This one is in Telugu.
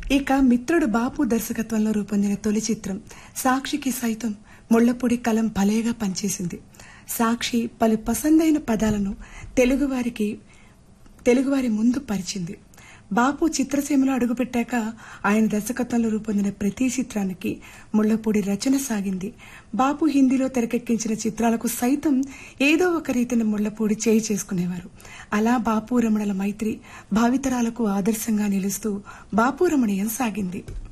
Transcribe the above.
ఇక మిత్రుడు బాపు దర్శకత్వంలో రూపొందిన తొలి చిత్రం సాక్షికి సైతం ముళ్లపూడి కలం భలేగా పనిచేసింది సాక్షి పలు పసందైన పదాలను తెలుగువారికి తెలుగువారి ముందు పరిచింది బాపు చిత్రసీమలో అడుగుపెట్టాక ఆయన దర్శకత్వంలో రూపొందిన ప్రతి చిత్రానికి ముళ్లపూడి రచన సాగింది బాపు హిందీలో తెరకెక్కించిన చిత్రాలకు సైతం ఏదో ఒక రీతిని ముళ్లపూడి చేయి చేసుకునేవారు అలా బాపు రమణల మైత్రి భావితరాలకు ఆదర్శంగా నిలుస్తూ బాపు రమణీయం సాగింది